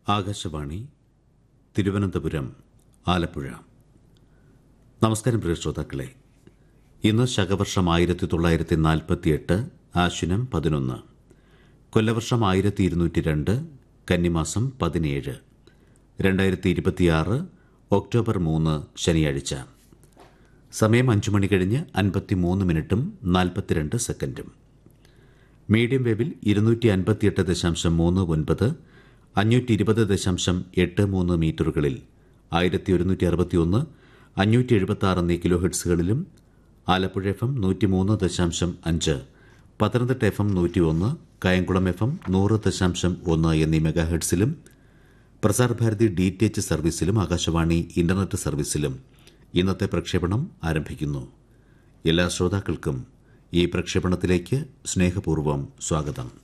ആകാശവാണി തിരുവനന്തപുരം ആലപ്പുഴ നമസ്കാരം പ്രിയ ശ്രോതാക്കളെ ഇന്ന് ശകവർഷം ആയിരത്തി തൊള്ളായിരത്തി നാൽപ്പത്തിയെട്ട് ആശ്വിനം പതിനൊന്ന് കൊല്ലവർഷം ആയിരത്തി ഇരുന്നൂറ്റി രണ്ട് കന്നിമാസം പതിനേഴ് രണ്ടായിരത്തി ഇരുപത്തിയാറ് ഒക്ടോബർ മൂന്ന് ശനിയാഴ്ച സമയം അഞ്ചു മണി കഴിഞ്ഞ് അൻപത്തിമൂന്ന് മിനിറ്റും നാൽപ്പത്തിരണ്ട് സെക്കൻഡും മീഡിയം വേവിൽ ഇരുന്നൂറ്റി അൻപത്തിയെട്ട് ദശാംശം മൂന്ന് ഒൻപത് അഞ്ഞൂറ്റി ഇരുപത് ദശാംശം എട്ട് മൂന്ന് മീറ്ററുകളിൽ ആയിരത്തി ഒരുന്നൂറ്റി അറുപത്തിയൊന്ന് അഞ്ഞൂറ്റി എഴുപത്തി ആറ് എന്നീ കിലോ ഹെഡ്സുകളിലും ആലപ്പുഴ എഫ് എം നൂറ്റിമൂന്ന് ദശാംശം അഞ്ച് പത്തനംതിട്ട എഫ് എം നൂറ്റി ഒന്ന് കായംകുളം എഫ് എം നൂറ് ദശാംശം ഒന്ന് എന്നീ മെഗാ ഹെഡ്സിലും പ്രസാർഭാരതി ഡി ടി എച്ച് സർവീസിലും ആകാശവാണി ഇന്റർനെറ്റ് സർവീസിലും ഇന്നത്തെ പ്രക്ഷേപണം ആരംഭിക്കുന്നു എല്ലാ ശ്രോതാക്കൾക്കും ഈ പ്രക്ഷേപണത്തിലേക്ക് സ്നേഹപൂർവ്വം സ്വാഗതം